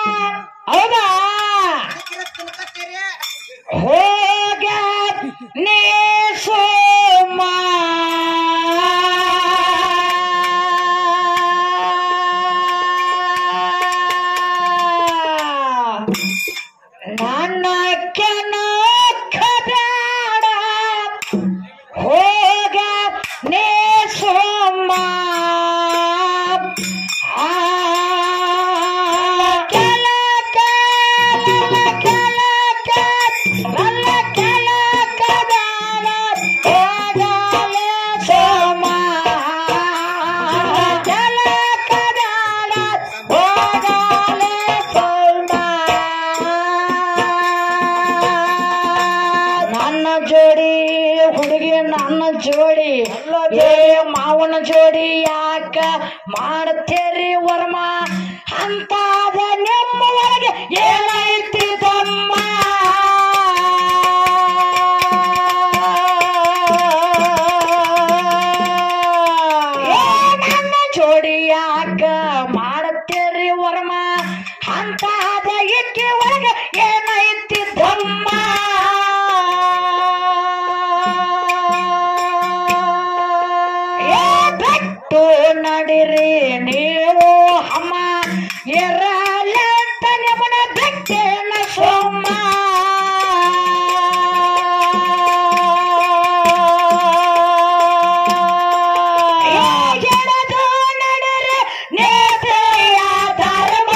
ಹೌದಾ ಹೋಗ ನೀ ಸೋಮ ನನ್ನ ಕೆನ ಕದಾಡ ಹೋಗ ನೀ ಸೋಮ ಆ ಕೆಲ ಕೆಲ ಕೆಲ ನನ್ನ ಕೆಲ ಕದಾಡ ಹೋಗಲೇ ಸೋಮ ಕೆಲ ಕದಾಡ ಹೋಗಲೇ ಸೋಮ ನನ್ನ ಜೋಡಿ ಹುಡುಗಿ ನನ್ನ ಜೋಡಿ ಏ ಮಾವನ ಜೋಡಿ ಯಾಕ ಮಾಡ್ತೇರಿ ವರ್ಮ ಅಂತಾದ ನಿಮ್ಮ ಒಳಗೆ ಏನೈತಿ ತಮ್ಮ ಏ ನನ್ನ ಜೋಡಿ ಯಾಕ ಮಾಡ್ತೇರಿ ವರ್ಮ ಅಂತಾದ ಇಕ್ಕಿ ಒಳಗೆ ಏನೈತಿ ತಮ್ಮ ಏ ಬಿಟ್ಟು ನಡಿರಿ ನೀವು ಅಮ್ಮ ಇರಲಂತ ನಿಮ್ಮನ ಬಿಟ್ಟೇನ ಸೋಮ ಏ ಎಳೆದು ನಡಿರಿ ನೇತೆಯ ಧರ್ಮ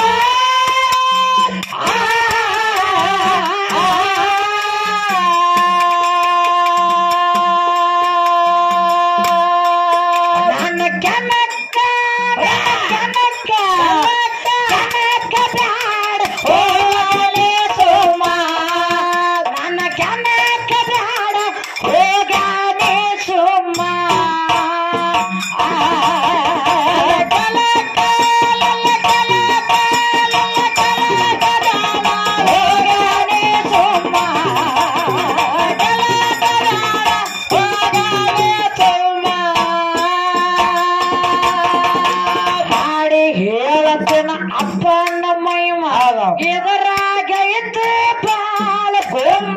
ನನ್ನ ಕೆನಕ್ಕ ಕೆನಕ್ಕ ಕೆನಕ್ಕ ಬ್ಯಾಡ ಹೋಗಲೇ ಸೋಮ ನನ್ನ ಕೆನಕ್ಕ ಬ್ಯಾಡ ಹೋಗಲೇ ಸೋಮ ಮಾಡಿ ಹೇಳತ್ತೇನ ಅಪ್ಪನ ಮೈಮ ಎದರಾಗ ಇದ್ದ ಬಾಳ ಗೋಮ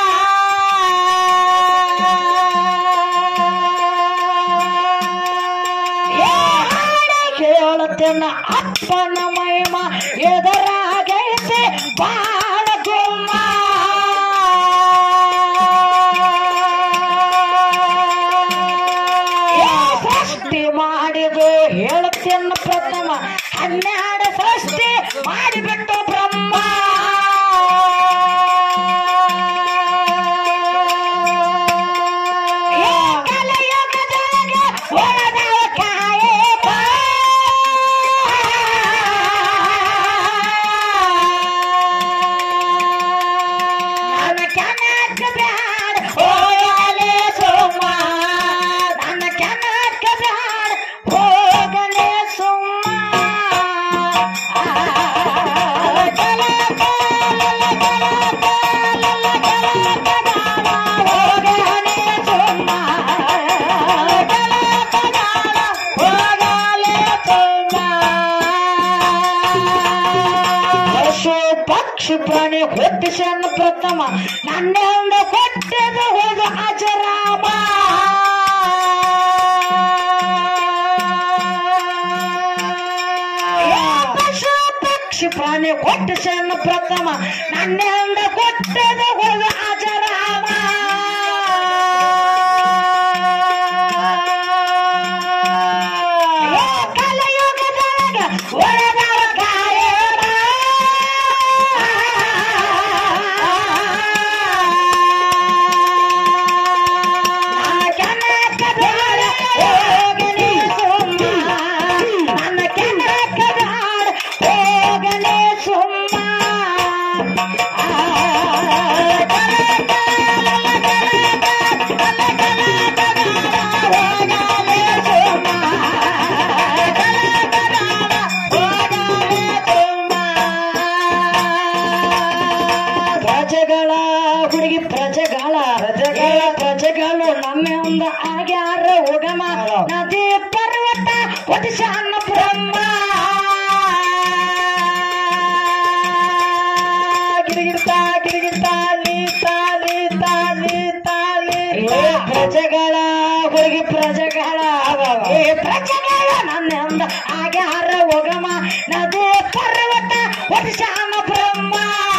ಹೇಳತ್ತೇನ ಅಪ್ಪನ ಮೈಮ ಎದರಾಗ ಇದ್ದ ಬಾಳ ಗೋಮ ಏ ಸೃಷ್ಟಿ ಮಾಡಿದು ಹೇಳ್ತೇನ ಪ್ರಥಮ ಹನ್ನೆರಡು ಸೃಷ್ಟಿ ಮಾಡಿಬಿಟ್ಟು ಬ್ರಹ್ಮ ಏ ಕಲಿಯುಗದಾಗ ಒಳದವ ಕಾಯೇಕ. ನನ್ನ ಕೆನಕ ಬ್ಯಾಡ ಹೋಗಲೇ ಸೋಮ ನನ್ನ ಕೆನಕ ಬ್ಯಾಡ ಹೋಗಲೇ ಸೋಮ ಪಶು ಪಕ್ಷಿ ಪ್ರಾಣಿ ಹುಟ್ಟಿಸನ್ನ ಪ್ರಥಮ ನನ್ನೆಂದ ಕೊಟ್ಟದ ಹೋದ ಅಜರಾಮ ಏ ಪಶು ಪಕ್ಷಿ ಪ್ರಾಣಿ ಹುಟ್ಟಿಸನ್ನ ಪ್ರಥಮ ನನ್ನೆಂದ ಕೊಟ್ಟದ ಹೋದ ಅಜರಾಮ ಏ ಕಲಿಯುಗದೊಳಗ ಒಳದವ ಕಾಯೇನ. ನನ್ನ ಕೆನಕ ಬ್ಯಾಡ ಹೋಗಲೇ ಸುಮ್ಮ. ನನ್ನ ಕೆನಕ ಬ್ಯಾಡ ಹೋಗಲೇ ಸುಮ್ಮ. ಆ, ಕನಕ ಆಗ್ಯಾರ ಒಗಮ ನದು ಪರ್ವತ ವರ್ಷಾನ ಬ್ರಹ್ಮ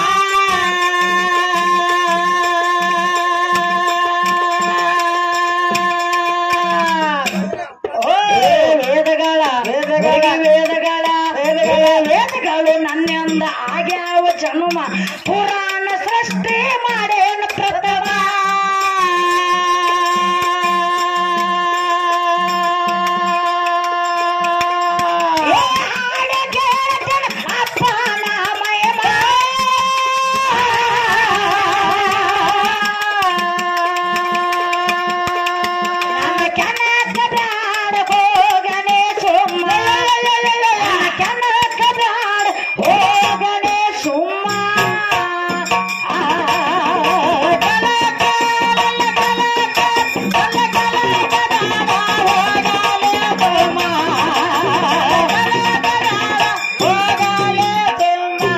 ಏ ವೇದಗಳ ವೇದಗಳ ವೇದಗಳ ವೇದಗಳ ವೇದಗಳು ನನ್ನಿಂದ ಆಗ್ಯಾವ ಜನ್ಮ ಪುರಾಣ ಸೃಷ್ಟಿ ಮಾಡೇನ ಪ್ರಥಮ ಏ ಹಾಡ ಕೇಳ್ತೇನ ಅಪ್ಪನ ಮಹಿಮ. ನನ್ನ ಕೆನಕ ಬ್ಯಾಡ ಹೋಗನೆ ಸುಮ್ಮ ನನ್ನ ಕೆನಕ ಬ್ಯಾಡ ಹೋಗನೆ ಸುಮ್ಮ ಆ, ಕಲ ಕಲ ಕಲ ಕಲ ಕಲ ಕಲ ಬ್ಯಾಡ ಹೋಗಲೆ ಸುಮ್ಮ. ಕಲ ಕಲ ಹೋಗಲೆ ಸುಮ್ಮ.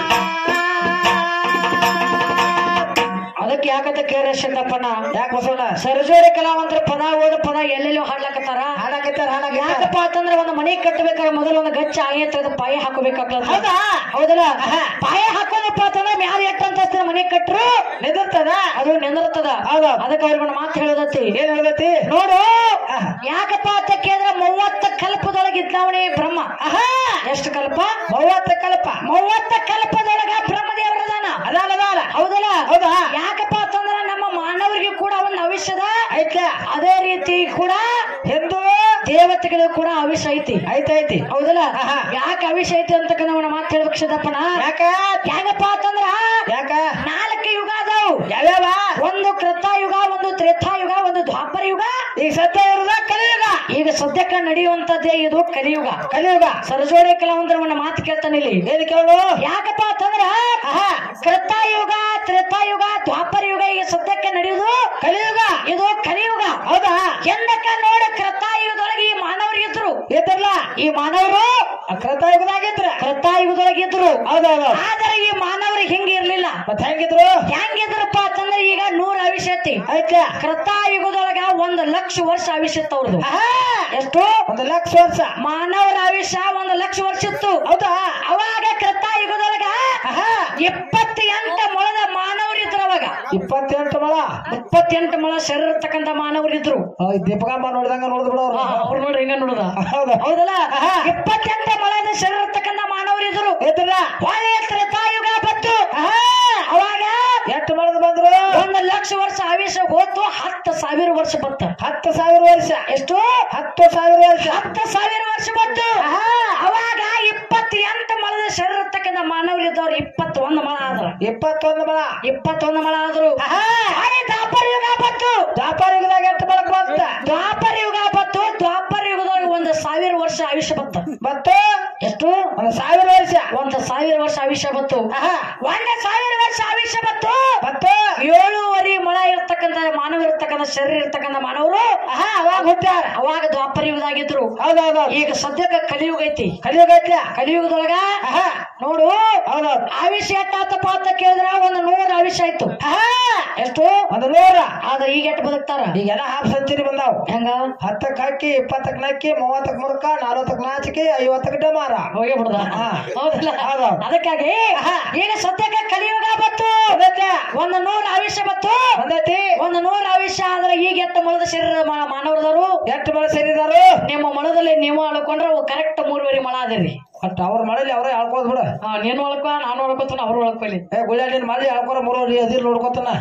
ಅದಕ್ಕೆ ಯಾಕಂತ ಕೇಳ ಶಂಕಪ್ಪಣ್ಣ ಯಾಕೆ ಬಸವಣ್ಣ ಸರಜೋಡಿ ಕಲಾವಂತರ ಪದ ಓದ ಪದ ಎಲ್ಲೆಲ್ಲೋ ಹಾಡ್ಲಕತ್ತಾರ ಹಾಡಾಕತ್ತಾರ ಹಾಡಾಕತ್ತಾರ ಯಾಕಪ್ಪ ಅಂತಂದ್ರ ಒಂದು ಮನೆ ಕಟ್ಟಬೇಕಾದ್ರೆ ಮೊದಲು ಒಂದು ಗಚ್ಚ ಆಯ ತೆಗೆದು ಪಾಯ ಹಾಕೋಬೇಕಾಗ್ತದ ಹೌದಾ? ಹೌದಲ್ಲ ಆಹಾ. ಪಾಯ ಹಾಕೋದಪ್ಪ ಅಂತಂದ್ರೆ ಮ್ಯಾಲ ಎಟ್ಟ ಅಂತ ಮನೆ ಕಟ್ರು ನಿಂದಿರ್ತದ ಅದು ನಿಂದಿರ್ತದ ಹೌದಾ? ಅದಕ್ಕೆ ಅವ್ರಿಗೆ ಒಂದು ಮಾತು ಹೇಳೋದತ್ತಿ ಏನ್ ಹೇಳ್ದತಿ ನೋಡು ಆಹಾ. ಯಾಕಪ್ಪ ಅಂತ ಕೇಳಿದ್ರೆ ಮೂವತ್ತ ಕಲ್ಪದೊಳಗೆ ಇದ್ದಾವಣೆ ಬ್ರಹ್ಮ ಆಹಾ ಎಷ್ಟು ಕಲ್ಪ ಮೂವತ್ತ ಕಲ್ಪ ಮೂವತ್ತ ಕಲ್ಪದೊಳಗ ಬ್ರಹ್ಮದೇವರದಾನ ಅದಾಲ ಅದಾಲ ಹೌದಲ್ಲ ಹೌದಾ? ಯಾಕಪ್ಪ ಅಂತಂದ್ರ ನಮ್ಮ ಮಾನವರಿಗೆ ಕೂಡ ಒಂದು ಆವಿಷ್ಯದ ಐತ್ಲ ಅದೇ ರೀತಿ ಕೂಡ ಹಿಂದೂ ದೇವತೆಗಳು ಕೂಡ ಆವಿಷ ಐತಿ ಐತೈತಿ ಹೌದಲ್ಲ ಆಹಾ. ಯಾಕೆ ಆವಿಷ ಐತಿ ಅಂತ ನಾವು ಮಾತು ಹೇಳ್ಬೇಕು ಶದಪ್ಪನ ಯಾಕ ಯಾಕಪ್ಪ ಅಂತಂದ್ರ ಯಾಕ ನಾಲ್ಕು ಯುಗ ಅದಾವು ಯಾವ್ಯಾವ ಒಂದು ಕೃತಾಯುಗ ಒಂದು ತ್ರೇತಾಯುಗ ಒಂದು ದ್ವಾಪರ ಯುಗ ಈಗ ಸದ್ಯ ಇರುದ ಕಲಿಯುಗ ಈಗ ಸದ್ಯಕ್ಕೆ ನಡೆಯುವಂತದ್ದೇ ಇದು ಕಲಿಯುಗ ಕಲಿಯುಗ ಸರಜೋಡಿ ಕಲಾವಂತರವನ್ನ ಮಾತು ಕೇಳ್ತಾನೆ ಇಲ್ಲಿ ಏನ್ ಕೇಳು ಯಾಕಪ್ಪ ಅಂತಂದ್ರ ಆಹಾ ಕೃತಾಯುಗ ತ್ರೇತಾಯುಗ ದ್ವಾಪರ ಯುಗ ಈಗ ಸದ್ಯಕ್ಕೆ ನಡೆಯುವುದು ಕಲಿಯುಗ ಇದು ಕಲಿಯುಗ ಹೌದಾ ಎಂದಕ್ಕ ನೋಡ ಕೃತಾಯುಗದೊಳಗೆ ಈ ಮಾನವರು ಇದ್ರು ಇದ್ರಲ್ಲ ಈ ಮಾನವರು ಕೃತಯುಗದಾಗಿದ್ರ ಕೃತಾಯುಗದೊಳಗೆ ಇದ್ರು ಹೌದೌದು ಆದರೆ ಈ ಮಾನವರಿಗೆ ಹಿಂಗ ಇರ್ಲಿಲ್ಲ ಮತ್ತ ಹೆಂಗಿದ್ರು ಹೆಂಗಿದ್ರಪ್ಪ ಅಂತಂದ್ರೆ ಈಗ ನೂರ ಆವಿಷ್ಯತಿ ಐತ್ಲ ಕೃತಾಯುಗದೊಳಗ ಒಂದು ಲಕ್ಷ ವರ್ಷ ಆವಿಷ್ಯತ್ ಅವ್ರದ್ದು ಆಹಾ ಎಷ್ಟು ಒಂದು ಲಕ್ಷ ವರ್ಷ ಮಾನವರ ಆವಿಷ್ಯ ಒಂದು ಲಕ್ಷ ವರ್ಷ ಇತ್ತು ಹೌದಾ ಅವಾಗ ಕೃತಾಯುಗದೊಳಗ ಆಹಾ ಇಪ್ಪತ್ತೆಂಟು ಮೊಳದ ಮಾನವರು ಇದ್ರು ಅವಾಗ ಇಪ್ಪತ್ತೆಂಟು ಮಳ ಇಪ್ಪತ್ತೆಂಟು ಮೊಳ ಶರೀರ ಇರ್ತಕ್ಕಂಥ ಮಾನವರು ಇದ್ರು ಆ, ಈ ದೀಪಕಾಂಬ ನೋಡಿದಂಗ ನೋಡಿದ್ ಬಿಡು ಅವ್ರು ಅವ್ರು ನೋಡ್ರಿ ಹಿಂಗ ನೋಡುದ ಹೌದಾ ಹೌದಲ್ಲ ಆಹಾ. ಇಪ್ಪತ್ತೆಂಟು ಮೊಳದ ಶರೀರ ಇರ್ತಕ್ಕಂಥ ಮಾನವರು ಇದ್ರು ಇದ್ರಲ್ಲ ಹೊಳೆ ತ್ರೇತಾಯುಗ ಬಂತು ಆಹಾ ಅವಾಗ ಎಷ್ಟು ಮಳದ್ ಬಂದ್ರು ಒಂದು ಲಕ್ಷ ವರ್ಷ ಆವೇಶ ಹೋತು ಹತ್ತು ಸಾವಿರ ವರ್ಷ ಬತ್ತ ಹತ್ತು ಸಾವಿರ ವರ್ಷ ಎಷ್ಟು ಹತ್ತು ಸಾವಿರ ವರ್ಷ ಹತ್ತು ಸಾವಿರ ವರ್ಷ ಬಂತು ಆಹಾ. ಅವಾಗ ಇಪ್ಪತ್ತೆಂಟು ಮಳದ ಶರೀರ ಇರ್ತಕ್ಕಂಥ ಮಾನವರು ಇದ್ದವ್ರು ಇಪ್ಪತ್ತೊಂದು ಮಳ ಆದ್ರ ಇಪ್ಪತ್ತೊಂದು ಮಳ ಇಪ್ಪತ್ತೊಂದು ಮಳ ಆದ್ರು ಆಹಾ ಹಾಗೆ ದ್ವಾಪರ ಯುಗ ಬಂತು ದ್ವಾಪರ ಯುಗದಾಗ ಎಷ್ಟು ಬಳಕ್ ಬಂತ ದ್ವಾಪರ ಯುಗ ಬಂತು ದ್ವಾಪರ ಯುಗದಾಗ ಒಂದು ಸಾವಿರ ವರ್ಷ ಆಯುಷ್ಯ ಬಂತ ಮತ್ತು ಎಷ್ಟು ಒಂದು ಸಾವಿರ ವರ್ಷ ಒಂದು ಸಾವಿರ ವರ್ಷ ಆಯುಷ್ಯ ಬಂತು ಆಹಾ ಒಂದು ಸಾವಿರ ವರ್ಷ ಆಯುಷ್ಯ ಬಂತು ಮತ್ತು ಏಳೂವರೆ ಮೊಳ ಇರ್ತಕ್ಕಂಥ ಮಾನವ ಇರ್ತಕ್ಕಂಥ ಶರೀರ ಇರ್ತಕ್ಕಂಥ ಮಾನವರು ಆಹಾ ಅವಾಗ ಹುಟ್ಟ್ಯಾರ ಅವಾಗ ದ್ವಾಪರ ಯುಗದಾಗಿದ್ರು ಹೌದೌದು ಈಗ ಸದ್ಯಕ್ಕೆ ಕಲಿಯುಗ ಐತಿ ಕಲಿಯುಗ ಐತ್ಲ ಕಲಿಯುಗದೊಳಗ ಆಹಾ ನೋಡು ಹೌದೌದು ಆವಿಷ್ಯ ಎಷ್ಟಾತಪ್ಪ ಅಂತ ಕೇಳಿದ್ರ ಒಂದು ನೂರು ಆವಿಷ್ಯ ಆಯ್ತು ಆಹಾ ಎಷ್ಟು ಒಂದು ನೂರ ಆದ್ರೆ ಈಗ ಎಷ್ಟು ಬದುಕ್ತಾರ ಈಗೆಲ್ಲ ಹಾಫ್ ಸೆಂಚುರಿ ಬಂದಾವ್ ಹೆಂಗ ಹತ್ತಕ್ಕೆ ಹಾಕಿ ಇಪ್ಪತ್ತಕ್ಕೆ ನಕ್ಕಿ ಮೂವತ್ತಕ್ಕೆ ಮುರುಕ ನಲ್ವತ್ತಕ್ಕೆ ನಾಚಿಕೆ ಐವತ್ತಕ್ಕೆ ಡಮಾರ ಹೋಗಿ ಬಿಡುದ ಹಾ. ಹೌದಲ್ಲ ಹೌದು. ಅದಕ್ಕಾಗಿ ಆಹಾ. ಈಗ ಸದ್ಯಕ್ಕೆ ಕಲಿಯುಗ ಬತ್ತು ಒಂದು ನೂರು ಆವಿಷ್ಯ ಬತ್ತು ಒಂದೈತಿ ಒಂದು ನೂರು ಆವಿಷ್ಯ ಆದ್ರೆ ಈಗ ಎಷ್ಟು ಮೊಳದ ಶರೀರ ಮಾ- ಮಾನವರದವರು ಎಷ್ಟು ಮಳೆ ಸೇರಿದಾರು ನಿಮ್ಮ ಮೊಳದಲ್ಲಿ ನೀವು ಅಳ್ಕೊಂಡ್ರೆ ಕರೆಕ್ಟ್ ಮೂರುವರೆ ಮಳ ಅದರಿ ಒಟ್ಟು ಅವ್ರ ಮಳೆಲಿ ಅವರೇ ಹೇಳ್ಕೋದ್ ಬಿಡ ನೀನು ಒಳ್ಕೊ ನಾನು ಒಳ್ಕೊತಾನ ಅವ್ರು ಒಳ್ಕೊಲಿ ಏ ಗುಳ್ಯಾಡಿನ ಮಳೆ ಹೇಳ್ಕೊರ ಮೂರುವರೆ ಅದಿರ್ ನೋಡ್ಕೊತಾನ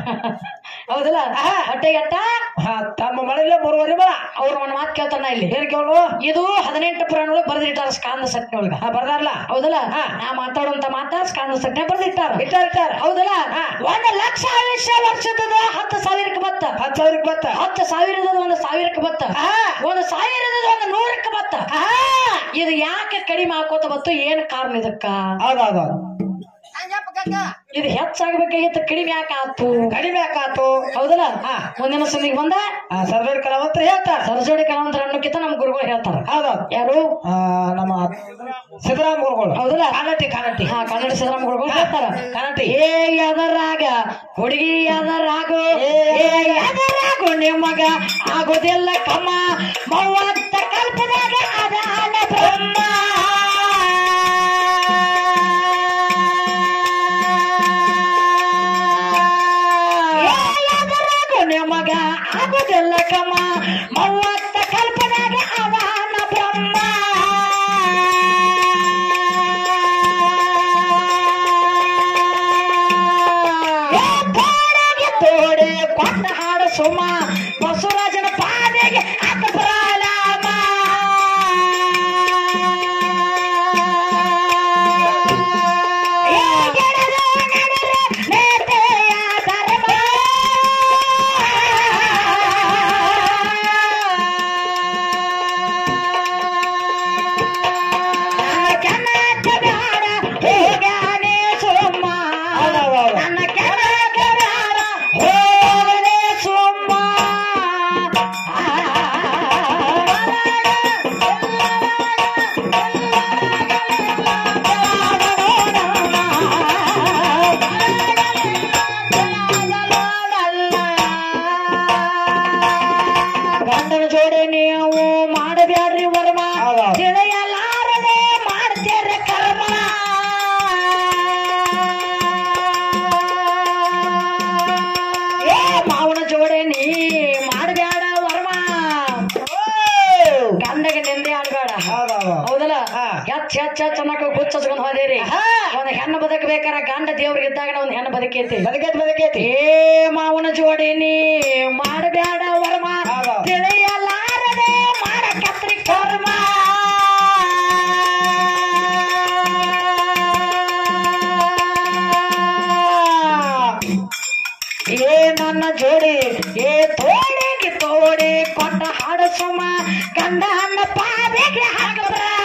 ಹೌದಲ್ಲ ಹೊಟ್ಟೆಗೆ ಅಟ್ಟ ಹಾ, ತಮ್ಮ ಮಳೆಲೆ ಮೂರುವರೆ ಮಳ ಅವ್ರ ಒಂದು ಮಾತು ಕೇಳ್ತಾನ ಇಲ್ಲಿ ಏನ್ ಕೇಳು ಇದು ಹದಿನೆಂಟು ಪುರಾಣ ಒಳಗೆ ಬರೆದಿಟ್ಟಾರ ಸ್ಕಾಂದ ಸಟ್ನೊಳಗ ಹಾ ಬರ್ದಾರಲ್ಲ ಹೌದಲ್ಲ ಹಾ. ನಾ ಮಾತಾಡುವಂತ ಮಾತಾ ಸ್ಕಾಂದ ಸಟ್ನೆ ಬರೆದಿಟ್ಟಾರ ಇಟ್ಟಾರ ಇಟ್ಟಾರ ಹೌದಲ್ಲ ಹಾ. ಒಂದು ಲಕ್ಷ ಆಯುಷ್ಯ ವರ್ಷದ ಹತ್ತು ಸಾವಿರಕ್ಕೆ ಬತ್ತ ಹತ್ತು ಸಾವಿರಕ್ಕೆ ಬತ್ತ ಹತ್ತು ಸಾವಿರದ ಒಂದು ಸಾವಿರಕ್ಕೆ ಬತ್ತ ಆಹಾ. ಒಂದು ಸಾವಿರದ ಒಂದು ನೂರಕ್ಕೆ ಬತ್ತ ಆಹಾ. ಇದು ಯಾಕೆ ಕಡಿಮೆ ಹಾಕೋತ ಬತ್ತು ಏನ್ ಕಾರಣ ಇದಕ್ಕ ಹೌದೌದು ಇದು ಹೆಚ್ಚಾಗಬೇಕಾಗಿತ್ತು ಕಡಿಮೆ ಯಾಕೆ ಆತು ಕಡಿಮೆ ಯಾಕಾತು ಹೌದಲ್ಲ ಹಾ. ಮುಂದಿನ ಸಂದಿಗೆ ಬಂದ ಆ ಸರ್ವೇರ್ ಕಲಾವಂತರು ಹೇಳ್ತಾರ ಸರಜೋಡಿ ಕಲಾವಂತರ ಅನ್ನೋಕ್ಕಿಂತ ನಮ್ ಗುರುಗಳು ಹೇಳ್ತಾರ ಹೌದೌದು ಯಾರು ಆ, ನಮ್ಮ ಸಿದ್ದರಾಮ ಗುರುಗಳು ಹೌದಲ್ಲ ಕಾನಟಿ ಕಾನಟಿ ಹಾ ಕನ್ನಡ ಸಿದ್ದರಾಮ ಗುರುಗಳು ಹೇಳ್ತಾರ ಕಾನಟಿ ಏ ಎದರಾಗ ಹುಡುಗಿ ಎದರಾಗು ಏ ಏ ಎದರಾಗು ನಿಮಗ ಆಗುದಿಲ್ಲ ಕಮ್ಮ ಮೂವತ್ತ ಕಲ್ಪದಾಗ ಅದಾನ ಬ್ರಹ್ಮ ಅನ್ನಕ ಗುಚ್ಚಸ್ಕೊಂಡ್ ಹೋದೇರಿ ಹಾ ಒಂದ್ ಹೆಣ್ಣು ಬದುಕಬೇಕಾರ ಗಂಡ ದೇವ್ರಿಗೆ ಇದ್ದಾಗ ಒಂದ್ ಹೆಣ್ಣು ಬದುಕೈತಿ ಬದಕೈತಿ ಬದಕೈತಿ ಏ ಮಾವನ ಜೋಡಿ ನೀ ಮಾಡಬ್ಯಾಡ ವರ್ಮ ಹೌದು. ತಿಳಿಯಲಾರದೆ ಮಾಡ ಕತ್ರಿ ಕರ್ಮ ಏ ನನ್ನ ಜೋಡಿ ಏ ತೋಡಿಗೆ ತೋಡಿ ಕೊಟ್ಟ ಹಾಡು ಸುಮ ಗಂಡ ಅನ್ನ ಪಾದೆಗೆ ಹಾಕಬ್ರ